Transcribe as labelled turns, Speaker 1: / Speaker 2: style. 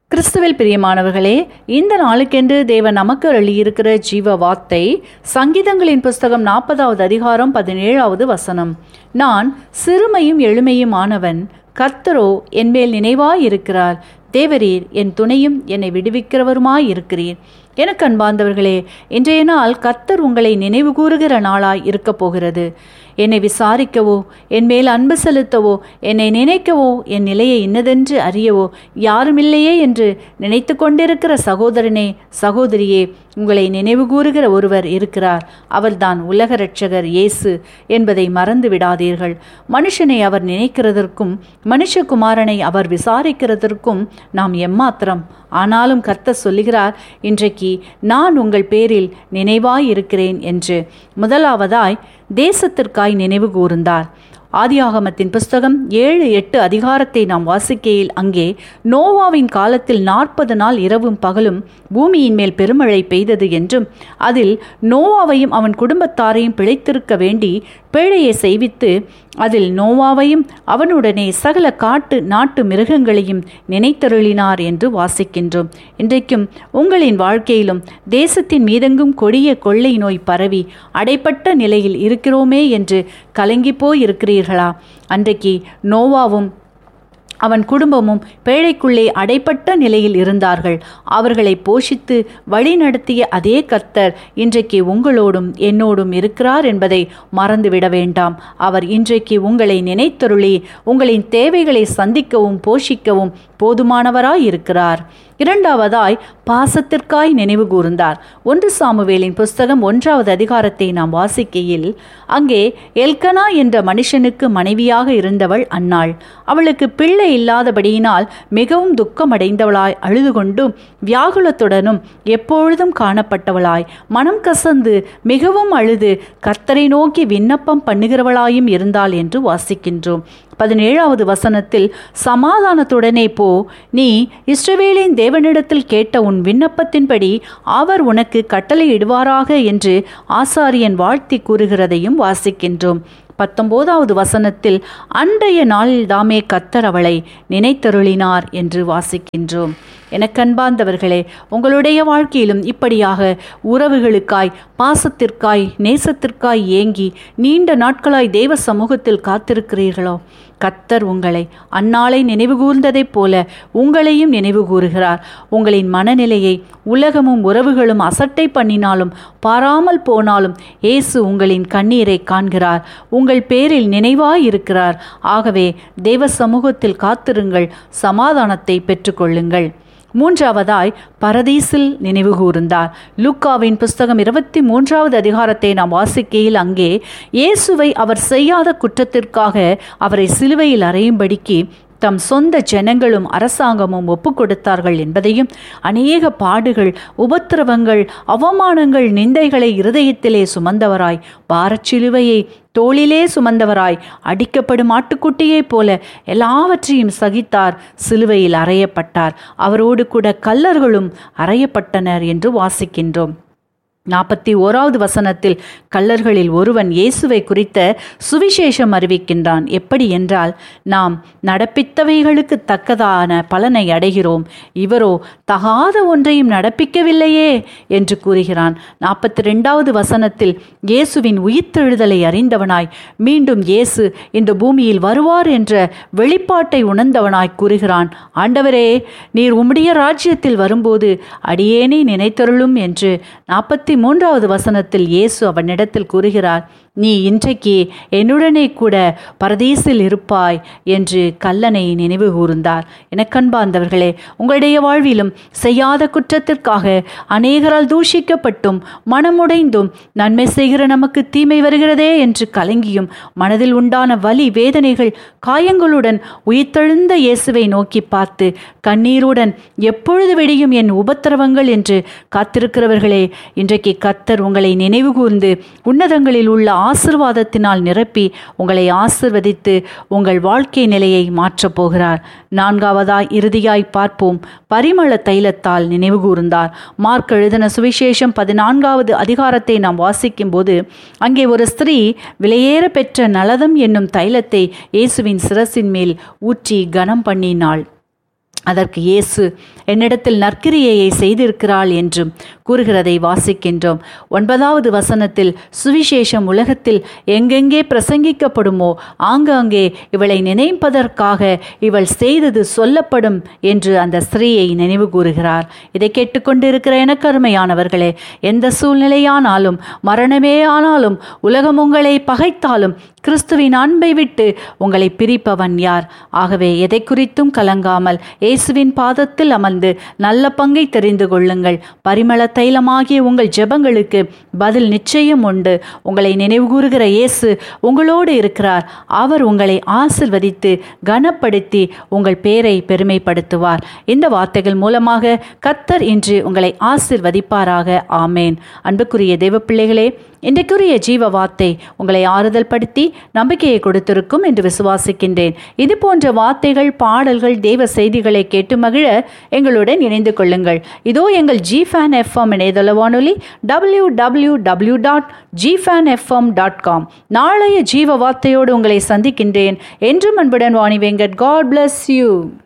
Speaker 1: கிறிஸ்துவில் பிரியமானவர்களே இந்த நாளுக்கென்று தேவன் நமக்கு அருளியிருக்கிற ஜீவ வார்த்தை சங்கீதங்களின் புஸ்தகம் நாற்பதாவது அதிகாரம் பதினேழாவது வசனம் நான் சிறுமையும் எளிமையும் ஆனவன் கர்த்தரோ என்மேல் நினைவாயிருக்கிறார் தேவரீர் என் துணையும் என்னை விடுவிக்கிறவருமாய் இருக்கிறீர் எனக்கு அன்பார்ந்தவர்களே இன்றைய நாள் கர்த்தர் உங்களை நினைவு கூறுகிற நாளாய் இருக்கப் போகிறது என்னை விசாரிக்கவோ என் மேல் அன்பு செலுத்தவோ என்னை நினைக்கவோ என் நிலையை இன்னதென்று அறியவோ யாருமில்லையே என்று நினைத்து கொண்டிருக்கிற சகோதரனே சகோதரியே உங்களை நினைவு கூறுகிற ஒருவர் இருக்கிறார் அவர்தான் உலக இரட்சகர் இயேசு என்பதை மறந்து விடாதீர்கள் மனுஷனை அவர் நினைக்கிறதற்கும் மனுஷகுமாரனை அவர் விசாரிக்கிறதற்கும் நாம் எம்மாத்திரம் ஆனாலும் கர்த்தர் சொல்லுகிறார் இன்றைக்கு நான் உங்கள் பேரில் நினைவாயிருக்கிறேன் என்று முதலாவதாய் தேசத்திற்காய் நினைவு கூர்ந்தார் ஆதியாகமத்தின் புஸ்தகம் ஏழு எட்டு அதிகாரத்தை நாம் வாசிக்கையில் அங்கே நோவாவின் காலத்தில் நாற்பது நாள் இரவும் பகலும் பூமியின் மேல் பெருமழை பெய்தது என்றும் அதில் நோவாவையும் அவன் குடும்பத்தாரையும் பிழைத்திருக்க வேண்டி பேழையை செய்வித்து அதில் நோவாவையும் அவனுடனே சகல காட்டு நாட்டு மிருகங்களையும் நினைத்தருளினார் என்று வாசிக்கின்றோம் இன்றைக்கும் உங்களின் வாழ்க்கையிலும் தேசத்தின் மீதெங்கும் கொடிய கொள்ளை நோய் பரவி அடைப்பட்ட நிலையில் இருக்கிறோமே என்று கலங்கிப்போய் இருக்கிறீர்களா அன்றைக்கு நோவாவும் அவன் குடும்பமும் பேழைக்குள்ளே அடைப்பட்ட நிலையில் இருந்தார்கள் அவர்களை போஷித்து வழிநடத்திய அதே கர்த்தர் இன்றைக்கு உங்களோடும் என்னோடும் இருக்கிறார் என்பதை மறந்துவிட வேண்டாம் அவர் இன்றைக்கு உங்களை நினைத்தருளி உங்களின் தேவைகளை சந்திக்கவும் போஷிக்கவும் போதுமானவராய் இருக்கிறார் இரண்டாவதாய் பாசத்திற்காய் நினைவு கூர்ந்தார் ஒன்று சாமுவேலின் புஸ்தகம் ஒன்றாவது அதிகாரத்தை நாம் வாசிக்கையில் அங்கே எல்கனா என்ற மனுஷனுக்கு மனைவியாக இருந்தவள் அன்னாள் அவளுக்கு பிள்ளை இல்லாதபடியினால் மிகவும் துக்கமடைந்தவளாய் அழுது கொண்டும் வியாகுலத்துடனும் எப்பொழுதும் காணப்பட்டவளாய் மனம் கசந்து மிகவும் அழுது கர்த்தரை நோக்கி விண்ணப்பம் பண்ணுகிறவளாயும் இருந்தாள் என்று வாசிக்கின்றோம் பதினேழாவது வசனத்தில் சமாதானத்துடனே போ நீ இஸ்ரவேலின் தேவனிடத்தில் கேட்ட உன் விண்ணப்பத்தின்படி அவர் உனக்கு கட்டளையிடுவாராக என்று ஆசாரியன் வாழ்த்தி கூறுகிறதையும் வாசிக்கின்றோம் பத்தொன்பதாவது வசனத்தில் அன்றைய நாளில் தாமே கத்தர் அவளை நினைத்தருளினார் என்று வாசிக்கின்றோம் எனக்கன்பார்ந்தவர்களே உங்களுடைய வாழ்க்கையிலும் இப்படியாக உறவுகளுக்காய் பாசத்திற்காய் நேசத்திற்காய் ஏங்கி நீண்ட நாட்களாய் தெய்வ சமூகத்தில் காத்திருக்கிறீர்களோ கத்தர் உங்களை அந்நாளை நினைவுகூர்ந்ததைப் போல உங்களையும் நினைவு கூறுகிறார் உங்களின் மனநிலையை உலகமும் உறவுகளும் அசட்டை பண்ணினாலும் பாராமல் போனாலும் இயேசு உங்களின் கண்ணீரை காண்கிறார் உங்கள் பேரில் நினைவாயிருக்கிறார் ஆகவே தேவ சமூகத்தில் காத்திருங்கள் சமாதானத்தை பெற்றுக்கொள்ளுங்கள் மூன்றாவதாய் பரதீசில் நினைவு கூர்ந்தார் லூக்காவின் புஸ்தகம் இருபத்தி மூன்றாவது அதிகாரத்தை நாம் வாசிக்கையில் அங்கே இயேசுவை அவர் செய்யாத குற்றத்திற்காக அவரை சிலுவையில் அறையும்படிக்கு தம் சொந்த ஜனங்களும் அரசாங்கமும் ஒப்பு கொடுத்தார்கள் என்பதையும் அநேக பாடுகள் உபத்திரவங்கள் அவமானங்கள் நிந்தைகளை இருதயத்திலே சுமந்தவராய் பாரச்சிலுவையை தோளிலே சுமந்தவராய் அடிக்கப்படும் ஆட்டுக்குட்டியைப் போல எல்லாவற்றையும் சகித்தார் சிலுவையில் அறையப்பட்டார் அவரோடு கூட கல்லர்களும் அறையப்பட்டனர் என்று வாசிக்கின்றோம் நாற்பத்தி ஓராவது வசனத்தில் கள்ளர்களில் ஒருவன் இயேசுவை குறித்த சுவிசேஷம் அறிவிக்கின்றான் எப்படி என்றால் நாம் நடப்பித்தவைகளுக்கு தக்கதான பலனை அடைகிறோம் இவரோ தகாத ஒன்றையும் நடப்பிக்கவில்லையே என்று கூறுகிறான் நாற்பத்தி ரெண்டாவது வசனத்தில் இயேசுவின் உயிர்த்தெழுதலை அறிந்தவனாய் மீண்டும் இயேசு இந்த பூமியில் வருவார் என்ற வெளிப்பாட்டை உணர்ந்தவனாய் கூறுகிறான் ஆண்டவரே நீர் உம்முடைய ராஜ்யத்தில் வரும்போது அடியேனே நினைத்தருளும் என்று நாற்பத்தி மூன்றாவது வசனத்தில் இயேசு அவனிடத்தில் கூறுகிறார் நீ இன்றைக்கு என்னுடனே கூட பரதேசில் இருப்பாய் என்று கல்லனை நினைவு கூர்ந்தார் எனக்கன்பார்ந்தவர்களே உங்களுடைய வாழ்விலும் செய்யாத குற்றத்திற்காக அநேகரால் தூஷிக்கப்பட்டும் மனமுடைந்தும் நன்மை செய்கிற நமக்கு தீமை வருகிறதே என்று கலங்கியும் மனதில் உண்டான வலி வேதனைகள் காயங்களுடன் உயிர்த்தெழுந்த இயேசுவை நோக்கி பார்த்து கண்ணீருடன் எப்பொழுது வெடியும் என் உபத்திரவங்கள் என்று காத்திருக்கிறவர்களே இன்றைக்கு கத்தர் உங்களை நினைவு கூர்ந்து உன்னதங்களில் உள்ள ஆசிர்வாதத்தினால் நிரப்பி உங்களை ஆசிர்வதித்து உங்கள் வாழ்க்கை நிலையை மாற்றப் போகிறார் நான்காவதாய் இறுதியாய் பார்ப்போம் பரிமள தைலத்தால் நினைவு கூர்ந்தார் மார்க் எழுதின சுவிசேஷம் பதினான்காவது அதிகாரத்தை நாம் வாசிக்கும் போது அங்கே ஒரு ஸ்திரீ விலையேற பெற்ற நலதம் என்னும் தைலத்தை இயேசுவின் சிரசின் மேல் ஊற்றி கனம் பண்ணினாள் அதற்கு இயேசு என்னிடத்தில் நற்கிரியையை செய்திருக்கிறாள் என்றும் கூறுகிறதை வாசிக்கின்றோம் ஒன்பதாவது வசனத்தில் சுவிசேஷம் உலகத்தில் எங்கெங்கே பிரசங்கிக்கப்படுமோ ஆங்காங்கே இவளை நினைப்பதற்காக இவள் செய்தது சொல்லப்படும் என்று அந்த ஸ்திரீயை நினைவு கூறுகிறார் இதை கேட்டுக்கொண்டிருக்கிற எனக்கு அருமையானவர்களே எந்த சூழ்நிலையானாலும் மரணமே ஆனாலும் உலகம் உங்களை பகைத்தாலும் கிறிஸ்துவின் அன்பை விட்டு உங்களை பிரிப்பவன் யார் ஆகவே எதை குறித்தும் கலங்காமல் இயேசுவின் பாதத்தில் அமர்ந்து நல்ல பங்கை தெரிந்து கொள்ளுங்கள் பரிமள தைலமாகிய உங்கள் ஜெபங்களுக்கு பதில் நிச்சயம் உண்டு உங்களை நினைவுகூறுகிற இயேசு உங்களோடு இருக்கிறார் அவர் உங்களை ஆசிர்வதித்து கனப்படுத்தி உங்கள் பேரை பெருமைப்படுத்துவார் இந்த வார்த்தைகள் மூலமாக கத்தர் இன்று உங்களை ஆசிர்வதிப்பாராக ஆமேன் அன்புக்குரிய தெய்வ பிள்ளைகளே இன்றைக்குரிய ஜீவ வார்த்தை உங்களை ஆறுதல் படுத்தி நம்பிக்கையை கொடுத்திருக்கும் என்று விசுவாசிக்கின்றேன் இது போன்ற வார்த்தைகள் பாடல்கள் தெய்வ செய்திகளை கேட்டு மகிழ எங்களுடன் இணைந்து கொள்ளுங்கள் இதோ எங்கள் ஜி ஃபேன் எஃப்எம் இணையதள வானொலி W W W dot G Fan FM dot com நாளைய ஜீவ வார்த்தையோடு உங்களை சந்திக்கின்றேன் என்றும் அன்புடன் Vani Venkat God bless you